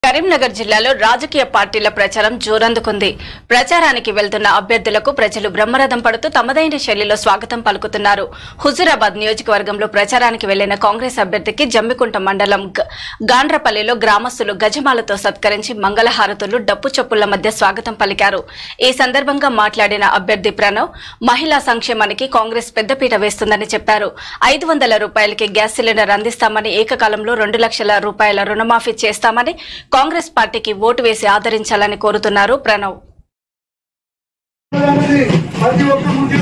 కరీంనగర్ జిల్లాలో రాజకీయ పార్టీల ప్రచారం జోరందుకుంది ప్రచారానికి వెళ్తున్న అభ్యర్థులకు ప్రజలు బ్రహ్మరథం పడుతూ తమదైన శైలిలో స్వాగతం పలుకుతున్నారు హుజూరాబాద్ నియోజకవర్గంలో ప్రచారానికి వెళ్లిన కాంగ్రెస్ అభ్యర్థికి జమ్మికుంట మండలం గ- గాండ్రపల్లిలో గ్రామస్తులు గజమాలతో సత్కరించి మంగళహారతులు డప్పు చప్పుళ్ల మధ్య స్వాగతం పలికారు ఈ సందర్భంగా మాట్లాడిన అభ్యర్థి ప్రణవ్ మహిళా సంక్షేమానికి కాంగ్రెస్ పెద్దపీట వేస్తుందని చెప్పారు ఐదు వందల రూపాయలకి గ్యాస్ సిలిండర్ అందిస్తామని ఏకకాలంలో రెండు లక్షల రూపాయల రుణమాఫీ చేస్తామని కాంగ్రెస్ పార్టీకి ఓటు వేసి ఆదరించాలని కోరుతున్నారు ప్రణవ్ అనేది ప్రతి ఒక్క ముందు